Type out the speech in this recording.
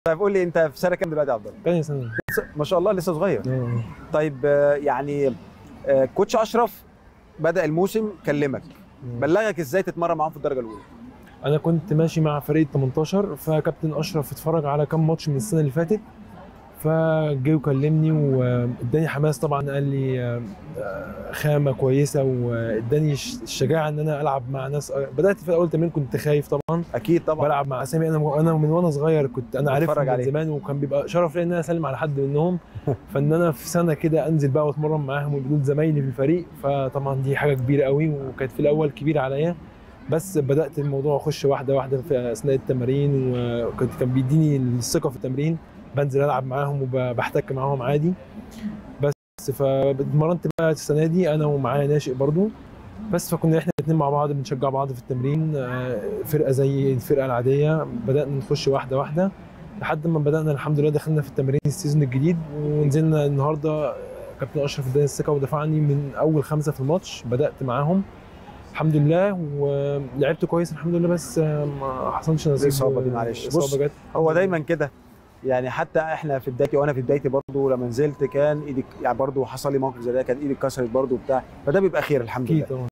طيب قول لي انت في سنه كام دلوقتي يا عبد الله؟ تاني سنه لسه- ما شاء الله لسه صغير آه. طيب آه، يعني آه، كوتش اشرف بدا الموسم كلمك بلغك ازاي تتمرن معاهم في الدرجه الاولى انا كنت ماشي مع فريق 18 فكابتن اشرف اتفرج على كام ماتش من السنه اللي فاتت فجه وكلمني واداني حماس طبعا قال لي آه، آه، خامه كويسه واداني الش- الشجاعه ان انا العب مع ناس بدات في اول تمرين كنت خايف طبعا اكيد طبعا بلعب مع اسامي انا انا من وانا صغير كنت انا عارفهم بتفرج من عليه. زمان وكان بيبقى شرف لي ان انا اسلم على حد منهم فان انا في سنه كده انزل بقى واتمرن معاهم وبدون زمايلي في الفريق فطبعا دي حاجه كبيره قوي وكانت في الاول كبيره عليا بس بدات الموضوع اخش واحده واحده في اثناء التمارين وكنت كان بيديني الثقه في التمرين بنزل العب معاهم وبحتك معاهم عادي بس فاتمرنت بقى السنه دي انا ومعايا ناشئ برضو بس فكنا احنا الاثنين مع بعض بنشجع بعض في التمرين آه، فرقه زي الفرقه العاديه بدانا نخش واحده واحده لحد ما بدانا الحمد لله دخلنا في التمرين السيزون الجديد ونزلنا النهارده كابتن اشرف اداني الثقه ودفعني من اول خمسه في الماتش بدات معاهم الحمد لله ولعبت كويس الحمد لله بس آه، ما حصلش نصيب الإصابة دي معلش. بص، اصابه جت هو دايما كده يعني حتى احنا في بدايتي وانا في بدايتي برضو لما نزلت كان ايدي يعني برضو حصل لي موقف زي ده كان ايدي اتكسرت برضو وبتاع فده بيبقى خير الحمد لله اكيد طبعا